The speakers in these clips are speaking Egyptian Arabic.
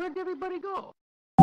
Where'd everybody go?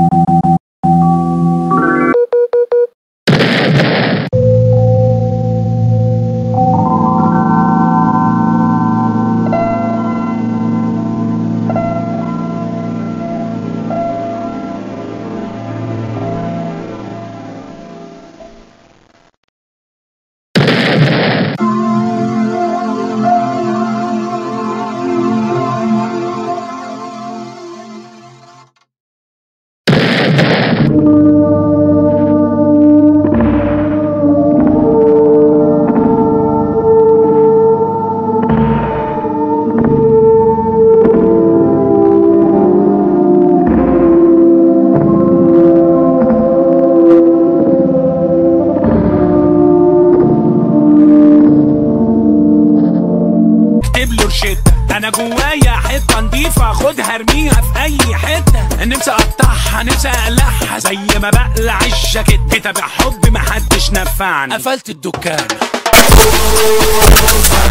اكتب له روشتة انا جوايا حته نضيفه خدها ارميها في اي حته نفسي اقطعها نفسي اقلعها زي ما بقلع الجاكيت كتاب حب محدش نفعني قفلت الدكان